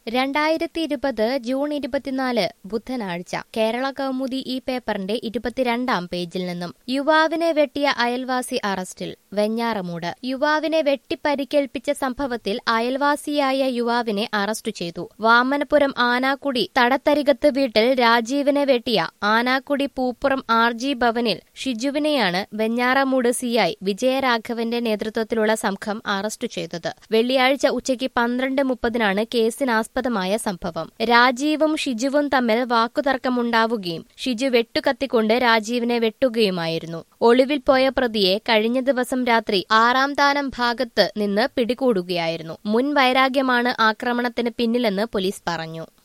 രണ്ടായിരത്തി ഇരുപത് ജൂൺ ഇരുപത്തിനാല് ബുധനാഴ്ച കേരള കൗമുദി ഈ പേപ്പറിന്റെ ഇരുപത്തിരണ്ടാം പേജിൽ നിന്നും യുവാവിനെ വെട്ടിയ അയൽവാസി അറസ്റ്റിൽ വെഞ്ഞാറമൂട് യുവാവിനെ വെട്ടിപ്പരിക്കേൽപ്പിച്ച സംഭവത്തിൽ അയൽവാസിയായ യുവാവിനെ അറസ്റ്റ് ചെയ്തു വാമനപുരം ആനാക്കുടി തടത്തരികത്ത് വീട്ടിൽ രാജീവിനെ വെട്ടിയ ആനാക്കുടി പൂപ്പുറം ആർ ജി ഭവനിൽ ഷിജുവിനെയാണ് വെഞ്ഞാറമൂട് സിഐ വിജയരാഘവന്റെ നേതൃത്വത്തിലുള്ള സംഘം അറസ്റ്റ് ചെയ്തത് വെള്ളിയാഴ്ച ഉച്ചയ്ക്ക് പന്ത്രണ്ട് മുപ്പതിനാണ് കേസിനാസ്പദമായ സംഭവം രാജീവും ഷിജുവും തമ്മിൽ വാക്കുതർക്കമുണ്ടാവുകയും ഷിജു വെട്ടുകത്തിക്കൊണ്ട് രാജീവിനെ വെട്ടുകയുമായിരുന്നു ഒളിവിൽ പോയ പ്രതിയെ കഴിഞ്ഞ ദിവസം രാത്രി ആറാം താനം ഭാഗത്ത് നിന്ന് പിടികൂടുകയായിരുന്നു മുൻ വൈരാഗ്യമാണ് ആക്രമണത്തിന് പിന്നിലെന്ന് പോലീസ് പറഞ്ഞു